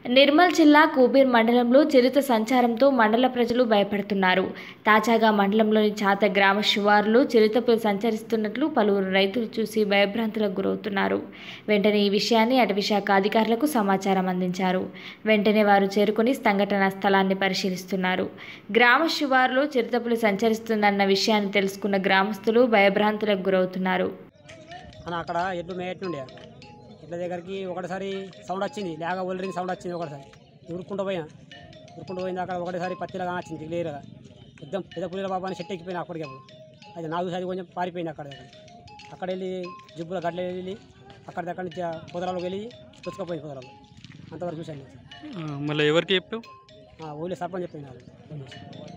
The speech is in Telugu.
నిర్మల్ జిల్లా కూబీర్ మండలంలో చిరుత సంచారంతో మండల ప్రజలు భయపడుతున్నారు తాజాగా మండలంలోని చాత గ్రామ శివారులో చిరుతపులు సంచరిస్తున్నట్లు పలువురు రైతులు చూసి భయభ్రాంతులకు గురవుతున్నారు వెంటనే ఈ విషయాన్ని అటవీశాఖ అధికారులకు సమాచారం అందించారు వెంటనే వారు చేరుకుని సంఘటనా స్థలాన్ని పరిశీలిస్తున్నారు గ్రామ శివారులో చిరుతపులు సంచరిస్తుందన్న విషయాన్ని తెలుసుకున్న గ్రామస్తులు భయభ్రాంతులకు గురవుతున్నారు అని అక్కడ ఎడ్లు మేయట్టుండే ఎడ్ల దగ్గరికి ఒకటిసారి సౌండ్ వచ్చింది లేక ఒలిరిన సౌండ్ వచ్చింది ఒకటిసారి ఉరుక్కుంటూ పోయినా ఉరుక్కుంటూ పోయింది అక్కడ ఒకటిసారి పత్తిలాగా వచ్చింది క్లియర్గా ఎద్దం పెద్ద పులిల బాబా అని చెట్టు ఎక్కిపోయినా అప్పటికి అప్పుడు అది నాకు చూసి అది కొంచెం పారిపోయింది అక్కడ దగ్గర అక్కడ వెళ్ళి జిబ్బుల గడ్డ వెళ్ళి అక్కడ దగ్గర నుంచి కుదరాలకు వెళ్ళి పుచ్చుకపోయింది కుదరాలు అంతవరకు చూశాను మళ్ళీ ఎవరికి చెప్పావు ఊళ్ళో సర్పంచ్ చెప్పింది నాకు